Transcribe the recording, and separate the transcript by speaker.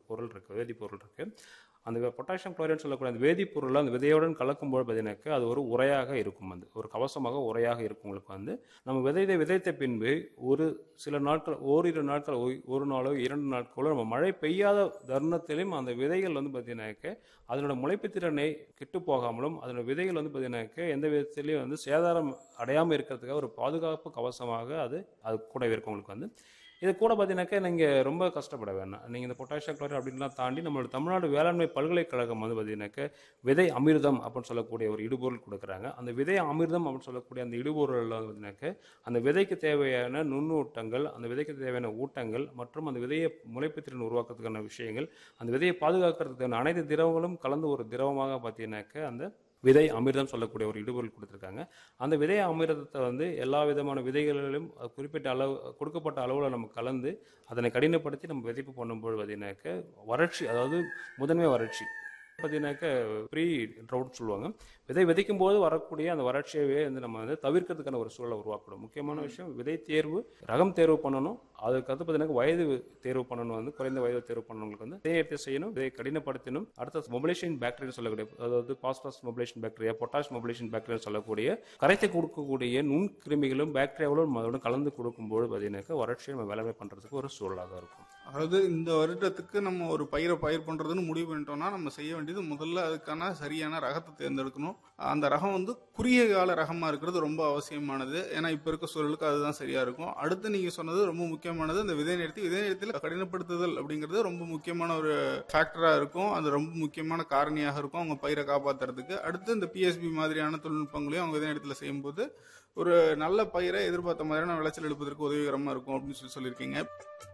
Speaker 1: பொருள் இருக்குது வேதிப்பொருள் இருக்குது அந்த பொட்டாசியம் குளோரைடுன்னு சொல்லக்கூடிய அந்த வேதிப்பொருள் அந்த விதையுடன் கலக்கும்போது பார்த்தீங்கன்னாக்கா அது ஒரு உரையாக இருக்கும் வந்து ஒரு கவசமாக உரையாக இருக்கும் உங்களுக்கு வந்து நம்ம விதைத்தை விதைத்த பின்பு ஒரு சில நாட்கள் ஓரிரு நாட்கள் ஒய்- ஒரு நாளோ இரண்டு நாட்களோ நம்ம மழை பெய்யாத தருணத்திலும் அந்த விதைகள் வந்து பார்த்தீங்கன்னாக்க அதனோட முளைப்பு திறனை கெட்டு போகாமலும் அதனோட விதைகள் வந்து பார்த்தீங்கன்னாக்க எந்த விதத்திலையும் வந்து சேதாரம் அடையாமல் இருக்கிறதுக்காக ஒரு பாதுகாப்பு கவசமாக அது அது கூட இருக்கும் உங்களுக்கு வந்து இது கூட பார்த்தீங்கன்னாக்கா நீங்கள் ரொம்ப கஷ்டப்பட வேணாம் நீங்கள் இந்த பொட்டாசியம் குளோரைட் அப்படின்லாம் தாண்டி நம்மளோட தமிழ்நாடு வேளாண்மை பல்கலைக்கழகம் வந்து பார்த்தீங்கன்னாக்க விதை அமிர்தம் அப்படின்னு சொல்லக்கூடிய ஒரு இடுபொருள் கொடுக்குறாங்க அந்த விதை அமிர்தம் அப்படின்னு சொல்லக்கூடிய அந்த இடுபொருளில் வந்து பார்த்தீங்கன்னாக்க அந்த விதைக்கு தேவையான நுண்ணூட்டங்கள் அந்த விதைக்கு தேவையான ஊட்டங்கள் மற்றும் அந்த விதையை முளைப்பு திறன் உருவாக்குறதுக்கான விஷயங்கள் அந்த விதையை பாதுகாக்கிறதுக்கான அனைத்து திரவங்களும் கலந்து ஒரு திரவமாக பார்த்தீங்கன்னாக்க அந்த விதை அமிர்தம் சொல்லக்கூடிய ஒரு இடுபொருள் கொடுத்துருக்காங்க அந்த விதை அமிர்தத்தை வந்து எல்லா விதமான விதைகளிலும் அது குறிப்பிட்ட அளவு கொடுக்கப்பட்ட அளவில் நம்ம கலந்து அதனை கடினப்படுத்தி நம்ம விதைப்பு பண்ணும்போது பார்த்தீங்கன்னாக்க வறட்சி அதாவது முதன்மை வறட்சி பார்த்தீங்கன்னாக்க ப்ரீ ட்ரவுட் சொல்லுவாங்க விதை விதைக்கும் போது வரக்கூடிய அந்த வறட்சியவே வந்து நம்ம வந்து தவிர்க்கிறதுக்கான ஒரு சூழலை உருவாக்கணும் முக்கியமான விஷயம் விதை தேர்வு ரகம் தேர்வு பண்ணணும் அதுக்கடுத்து பார்த்தீங்கன்னா வயது தேர்வு பண்ணணும் வந்து குறைந்த வயது தேர்வு பண்ணவங்களுக்கு வந்து விதை நேர்த்தி செய்யணும் விதை கடினப்படுத்தணும் அடுத்த மொபிலேஷன் பாக்டீரியா சொல்லக்கூடிய அதாவது phosphorus mobilisation bacteria potash mobilisation bacteria சொல்லக்கூடிய கரைத்து கொடுக்கக்கூடிய நுண்கிருமிகளும் பாக்டீரியாவும் அதோட கலந்து கொடுக்கும்போது பார்த்தீங்கன்னாக்கா வறட்சியை நம்ம வேலைமை பண்ணுறதுக்கு ஒரு சூழலாக இருக்கும்
Speaker 2: அதாவது இந்த வருடத்துக்கு நம்ம ஒரு பயிரை பயிர் பண்றதுன்னு முடிவு பண்ணிட்டோம்னா நம்ம செய்ய வேண்டியது முதல்ல அதுக்கான சரியான ரகத்தை தேர்ந்தெடுக்கணும் அந்த ரகம் வந்து குறுகிய கால ரகமா இருக்கிறது ரொம்ப அவசியமானது ஏன்னா இப்ப இருக்க சூழலுக்கு அதுதான் சரியா இருக்கும் அடுத்து நீங்க சொன்னது ரொம்ப முக்கியமானது இந்த விதை நிறுத்தி விதை நிறுத்தில கடினப்படுத்துதல் அப்படிங்கிறது ரொம்ப முக்கியமான ஒரு ஃபேக்டரா இருக்கும் அது ரொம்ப முக்கியமான காரணியாக இருக்கும் அவங்க பயிரை காப்பாத்துறதுக்கு அடுத்து இந்த பிஎஸ்பி மாதிரியான தொழில்நுட்பங்களையும் அவங்க விதை நிறுத்தில செய்யும்போது ஒரு நல்ல பயிரை எதிர்பார்த்த மாதிரியான விளைச்சல் எடுப்பதற்கு உதவிகரமா இருக்கும் அப்படின்னு சொல்லி சொல்லியிருக்கீங்க